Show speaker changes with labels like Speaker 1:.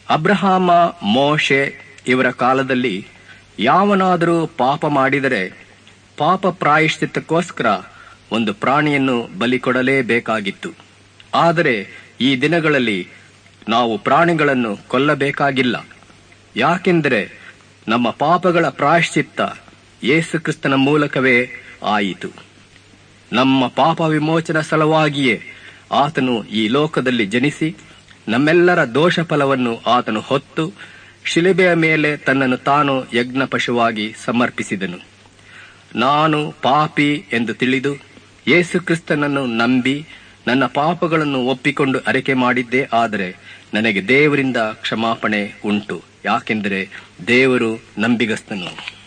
Speaker 1: ಅಬ್ರಹಾಮ ಮೋಶೆ ಇವರ ಕಾಲದಲ್ಲಿ ಯಾವನಾದರೂ ಪಾಪ ಮಾಡಿದರೆ ಪಾಪ ಪ್ರಾಯಶ್ಚಿತ್ತಕ್ಕೋಸ್ಕರ ಒಂದು ಪ್ರಾಣಿಯನ್ನು ಬಲಿ ಕೊಡಲೇಬೇಕಾಗಿತ್ತು ಆದರೆ ಈ ದಿನಗಳಲ್ಲಿ ನಾವು ಪ್ರಾಣಿಗಳನ್ನು ಕೊಲ್ಲಬೇಕಾಗಿಲ್ಲ ಯಾಕೆಂದರೆ ನಮ್ಮ ಪಾಪಗಳ ಪ್ರಾಯಶ್ಚಿತ್ತ ಯೇಸುಕ್ರಿಸ್ತನ ಮೂಲಕವೇ ಆಯಿತು ನಮ್ಮ ಪಾಪ ವಿಮೋಚನ ಸಲುವಾಗಿಯೇ ಆತನು ಈ ಲೋಕದಲ್ಲಿ ಜನಿಸಿ ನಮ್ಮೆಲ್ಲರ ದೋಷ ಫಲವನ್ನು ಆತನು ಹೊತ್ತು ಶಿಲೆಬೆಯ ಮೇಲೆ ತನ್ನನ್ನು ತಾನು ಯಜ್ಞ ಪಶುವಾಗಿ ಸಮರ್ಪಿಸಿದನು ನಾನು ಪಾಪಿ ಎಂದು ತಿಳಿದು ಯೇಸುಕ್ರಿಸ್ತನನ್ನು ನಂಬಿ ನನ್ನ ಪಾಪಗಳನ್ನು ಒಪ್ಪಿಕೊಂಡು ಅರಿಕೆ ಮಾಡಿದ್ದೇ ಆದರೆ ನನಗೆ ದೇವರಿಂದ ಕ್ಷಮಾಪಣೆ ಉಂಟು ಯಾಕೆಂದರೆ ದೇವರು ನಂಬಿಗಸ್ತನು